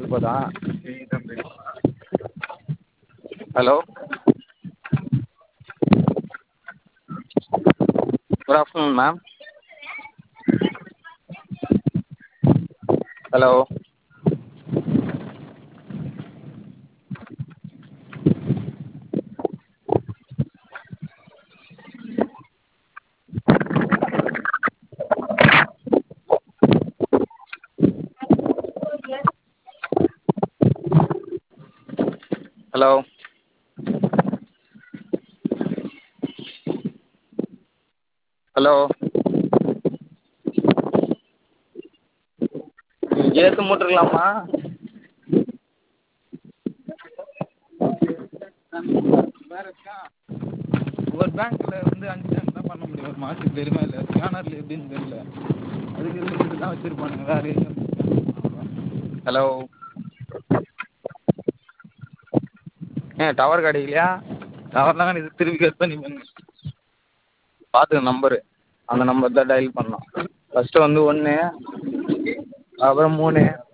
போதா hello good afternoon ma'am hello hello hello கேட்டு மூட்ருலாமா ஒரு பேங்க்கில் வந்து அஞ்சு டைம் தான் பண்ண முடியும் ஒரு மாதத்துக்கு தெரியுமா இல்லையா ஸ்கேனரில் எப்படின்னு தெரில அதுக்கு லிமிட்டு தான் வச்சுருப்பானுங்க வேறு எதுவும் ஹலோ ஏன் டவர் கிடைக்கலையா டவர்லாம் கிடைக்குது திருப்பி கட் பண்ணி பண்ணு பார்த்துக்க நம்பரு அந்த நம்பர் தான் டயல் பண்ணணும் ஃபஸ்ட்டு வந்து ஒன்று அப்புறம் மூணு